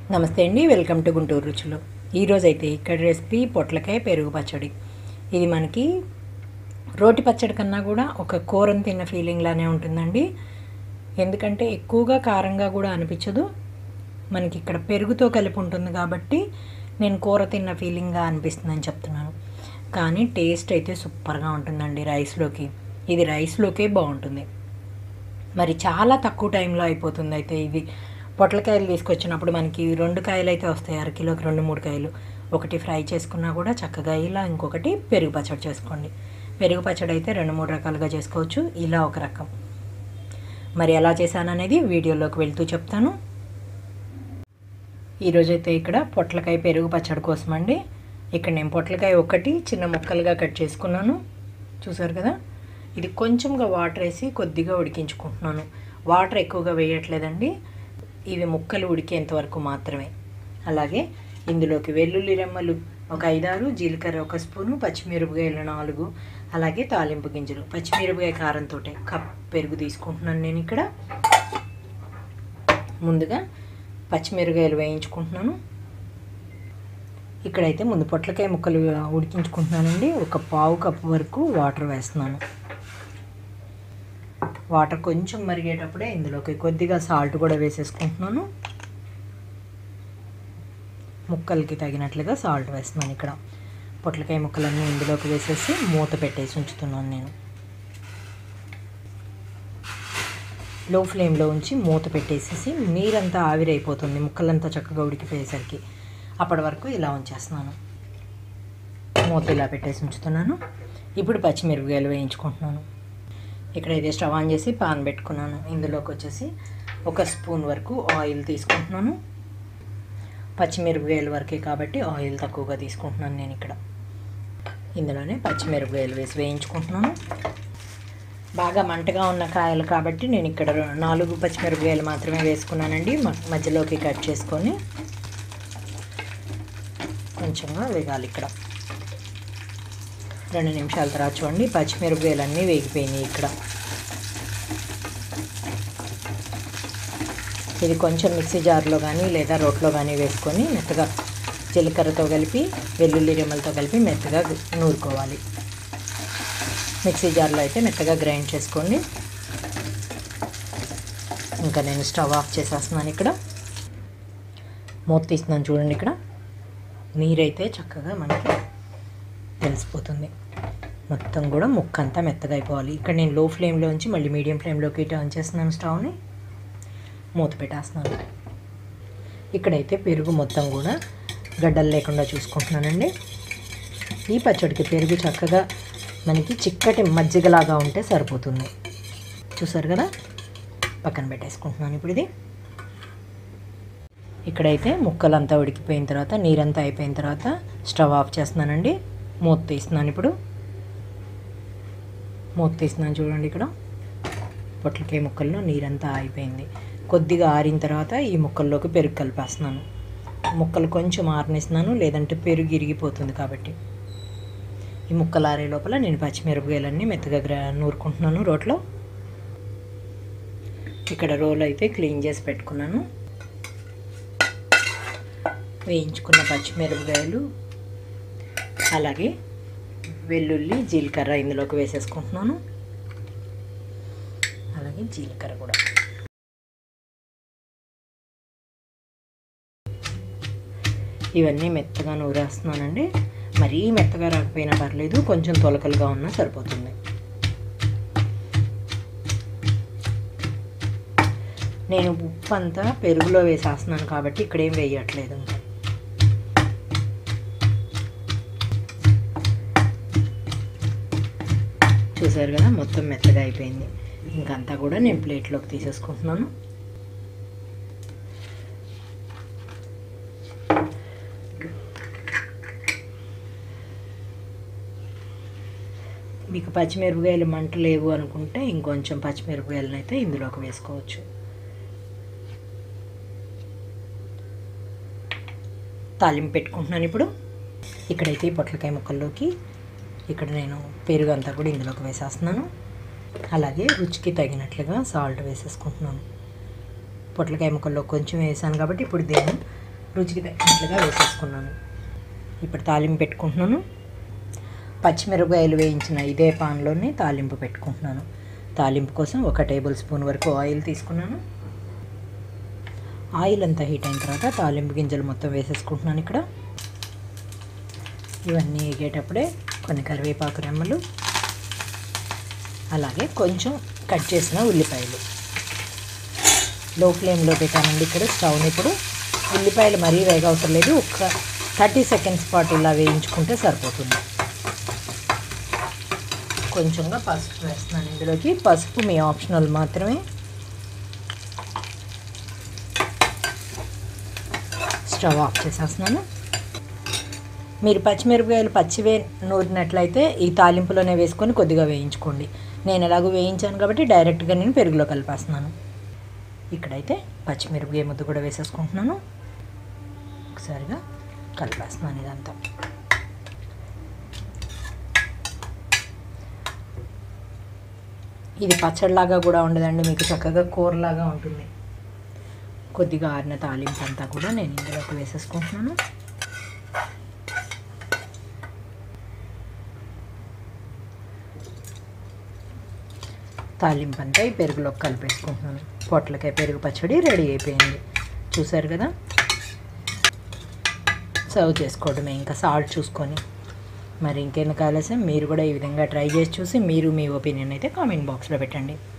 నమస్తే అండి welcome to Guntur రుచులు ఈరోజు అయితే ఇక్కడ రెసిపీ పొట్లకాయ పెరుగు పచ్చడి ఇది మనకి రోటి పచ్చడి కన్నా కూడా ఒక కూరను తిన్న ఫీలింగ్ లానే ఉంటుందండి ఎందుకంటే ఎక్కువగా కారంగా కూడా అనిపించదు మనకి ఇక్కడ పెరుగుతో కలిపి ఉంటుంది కాబట్టి నేను కూర తిన్న ఫీలింగ్గా అనిపిస్తుందని చెప్తున్నాను కానీ టేస్ట్ అయితే సూపర్గా ఉంటుందండి రైస్లోకి ఇది రైస్లోకే బాగుంటుంది మరి చాలా తక్కువ టైంలో అయిపోతుంది అయితే ఇది పొట్లకాయలు తీసుకొచ్చినప్పుడు మనకి రెండు కాయలు అయితే వస్తాయి అర కిలోకి రెండు మూడు కాయలు ఒకటి ఫ్రై చేసుకున్నా కూడా చక్కగా ఇలా ఇంకొకటి పెరుగు పచ్చడి చేసుకోండి పెరుగు పచ్చడి అయితే రెండు మూడు రకాలుగా చేసుకోవచ్చు ఇలా ఒక రకం మరి ఎలా చేశాననేది వీడియోలోకి వెళ్తూ చెప్తాను ఈరోజైతే ఇక్కడ పొట్లకాయ పెరుగు పచ్చడి కోసం అండి ఇక్కడ నేను పొట్లకాయ ఒకటి చిన్న ముక్కలుగా కట్ చేసుకున్నాను చూసారు కదా ఇది కొంచెంగా వాటర్ వేసి కొద్దిగా ఉడికించుకుంటున్నాను వాటర్ ఎక్కువగా వేయట్లేదండి ఇవి ముక్కలు ఉడికేంత వరకు మాత్రమే అలాగే ఇందులోకి వెల్లుల్లి రెమ్మలు ఒక ఐదారు జీలకర్ర ఒక స్పూను పచ్చిమిరపకాయలు నాలుగు అలాగే తాలింపు గింజలు పచ్చిమిరపకాయ కారంతో కప్ పెరుగు తీసుకుంటున్నాను నేను ఇక్కడ ముందుగా పచ్చిమిరపకాయలు వేయించుకుంటున్నాను ఇక్కడైతే ముందు పొట్లకాయ ముక్కలు ఉడికించుకుంటున్నానండి ఒక పావు కప్పు వరకు వాటర్ వేస్తున్నాను వాటర్ కొంచెం మరిగేటప్పుడే ఇందులోకి కొద్దిగా సాల్ట్ కూడా వేసేసుకుంటున్నాను ముక్కలకి తగినట్లుగా సాల్ట్ వేస్తున్నాను ఇక్కడ పొట్లకాయ ముక్కలన్నీ ఇందులోకి వేసేసి మూత పెట్టేసి ఉంచుతున్నాను నేను లో ఫ్లేమ్లో ఉంచి మూత పెట్టేసేసి నీరంతా ఆవిరైపోతుంది ముక్కలంతా చక్కగా ఉడికిపోయేసరికి అప్పటి వరకు ఇలా ఉంచేస్తున్నాను మూత ఇలా పెట్టేసి ఉంచుతున్నాను ఇప్పుడు పచ్చిమిరపకాయలు వేయించుకుంటున్నాను ఇక్కడైతే స్టవ్ ఆన్ చేసి పాన్ పెట్టుకున్నాను ఇందులోకి వచ్చేసి ఒక స్పూన్ వరకు ఆయిల్ తీసుకుంటున్నాను పచ్చిమిరపకాయల వరకే కాబట్టి ఆయిల్ తక్కువగా తీసుకుంటున్నాను నేను ఇక్కడ ఇందులోనే పచ్చిమిరపకాయలు వేసి వేయించుకుంటున్నాను బాగా మంటగా ఉన్న కాయలు కాబట్టి నేను ఇక్కడ నాలుగు పచ్చిమిరపకాయలు మాత్రమే వేసుకున్నానండి మధ్యలోకి కట్ చేసుకొని కొంచెంగా వేగాలి ఇక్కడ రెండు నిమిషాల తర్వాత చూడండి పచ్చిమిరపకాయలు అన్నీ వేగిపోయినాయి ఇక్కడ ఇది కొంచెం మిక్సీ జార్లో కానీ లేదా రోట్లో కానీ వేసుకొని మెత్తగా జీలకర్రతో కలిపి వెల్లుల్లి రెమ్మలతో కలిపి మెత్తగా నూరుకోవాలి మిక్సీ జార్లో అయితే మెత్తగా గ్రైండ్ చేసుకోండి ఇంకా నేను స్టవ్ ఆఫ్ చేసేస్తున్నాను ఇక్కడ మూత తీస్తున్నాను చూడండి ఇక్కడ నీరైతే చక్కగా మనకి తెలిసిపోతుంది మొత్తం కూడా ముక్క అంతా మెత్తగా అయిపోవాలి ఇక్కడ నేను లో ఫ్లేమ్లో ఉంచి మళ్ళీ మీడియం ఫ్లేమ్లోకి టర్న్ చేస్తున్నాను స్టవ్ని మూత పెట్టేస్తున్నాను ఇక్కడైతే పెరుగు మొత్తం కూడా గడ్డలు లేకుండా చూసుకుంటున్నానండి ఈ పచ్చడికి పెరుగు చక్కగా మనకి చిక్కటి మజ్జిగలాగా ఉంటే సరిపోతుంది చూసారు కదా పక్కన పెట్టేసుకుంటున్నాను ఇప్పుడు ఇది ఇక్కడైతే ముక్కలంతా ఉడికిపోయిన తర్వాత నీరంతా అయిపోయిన తర్వాత స్టవ్ ఆఫ్ చేస్తున్నానండి మూత తీస్తున్నాను ఇప్పుడు మూత తీస్తున్నాను చూడండి ఇక్కడ పొట్లకాయ ముక్కల్లో నీరంతా అయిపోయింది కొద్దిగా ఆరిన తర్వాత ఈ ముక్కల్లోకి పెరుగు కలిపేస్తున్నాను ముక్కలు కొంచెం ఆరనిస్తున్నాను లేదంటే పెరుగు ఇరిగిపోతుంది కాబట్టి ఈ ముక్కలు ఆరే లోపల నేను పచ్చిమిరపకాయలన్నీ మెత్తగా గ్రా నూరుకుంటున్నాను రోట్లో ఇక్కడ రోల్ అయితే క్లీన్ చేసి పెట్టుకున్నాను వేయించుకున్న పచ్చిమిరపకాయలు అలాగే వెల్లుల్లి జీలకర్ర ఇందులోకి వేసేసుకుంటున్నాను అలాగే జీలకర్ర కూడా ఇవన్నీ మెత్తగా నూరేస్తున్నానండి మరీ మెత్తగా రాకపోయినా పర్లేదు కొంచెం తొలకలుగా ఉన్నా సరిపోతుంది నేను ఉప్పు అంతా పెరుగులో వేసేస్తున్నాను కాబట్టి ఇక్కడేం వేయట్లేదు చూసారు కదా మొత్తం మెత్తగా అయిపోయింది ఇంకంతా కూడా నేను ప్లేట్లోకి తీసేసుకుంటున్నాను మీకు పచ్చిమిరపకాయలు మంట లేవు అనుకుంటే ఇంకొంచెం పచ్చిమిరపకాయలను అయితే ఇందులోకి వేసుకోవచ్చు తాలింపు పెట్టుకుంటున్నాను ఇప్పుడు ఇక్కడైతే ఈ పొట్లకాయ ముక్కల్లోకి ఇక్కడ నేను పెరుగు అంతా కూడా ఇందులోకి వేసేస్తున్నాను అలాగే రుచికి తగినట్లుగా సాల్ట్ వేసేసుకుంటున్నాను పొట్లకాయ ముక్కల్లో కొంచెం వేసాను కాబట్టి ఇప్పుడు దీన్ని రుచికి తగినట్లుగా వేసేసుకున్నాను ఇప్పుడు తాలింపు పెట్టుకుంటున్నాను పచ్చిమిరపకాయలు వేయించిన ఇదే పాన్లోనే తాలింపు పెట్టుకుంటున్నాను తాలింపు కోసం ఒక టేబుల్ స్పూన్ వరకు ఆయిల్ తీసుకున్నాను ఆయిల్ అంతా హీట్ అయిన తర్వాత తాలింపు గింజలు మొత్తం వేసేసుకుంటున్నాను ఇక్కడ ఇవన్నీ ఎగేటప్పుడే కొన్ని కరివేపాకు రెమ్మలు అలాగే కొంచెం కట్ చేసిన ఉల్లిపాయలు లో ఫ్లేమ్లో పెట్టానండి ఇక్కడ స్టవ్ని ఇప్పుడు ఉల్లిపాయలు మరీ వేగవసరం లేదు ఒక థర్టీ సెకండ్స్ పాటు ఇలా వేయించుకుంటే సరిపోతుంది కొంచెంగా పసుపు వేస్తున్నాను ఇందులోకి పసుపు మీ ఆప్షనల్ మాత్రమే స్టవ్ ఆఫ్ చేసేస్తున్నాను మీరు పచ్చిమిరపకాయలు పచ్చివే నూరినట్లయితే ఈ తాలింపులోనే వేసుకొని కొద్దిగా వేయించుకోండి నేను ఎలాగో వేయించాను కాబట్టి డైరెక్ట్గా నేను పెరుగులో కలిపేస్తున్నాను ఇక్కడైతే పచ్చిమిరపకాయ ముద్ద కూడా వేసేసుకుంటున్నాను ఒకసారిగా కలిపేస్తున్నాను ఇదంతా ఇది పచ్చడిలాగా కూడా ఉండదండి మీకు చక్కగా కూరలాగా ఉంటుంది కొద్దిగా ఆరిన తాలింపు అంతా కూడా నేను ఇందులోకి వేసేసుకుంటున్నాను తాలింపు అంతా ఈ పెరుగులోకి కలిపేసుకుంటున్నాను పొట్లకాయ పెరుగు పచ్చడి రెడీ అయిపోయింది చూసారు కదా సర్వ్ చేసుకోవడమే ఇంకా సాల్ట్ చూసుకొని మరి ఇంకెందుకు ఆలస్యం మీరు కూడా ఈ విధంగా ట్రై చేసి చూసి మీరు మీ ఒపీనియన్ అయితే కామెంట్ బాక్స్లో పెట్టండి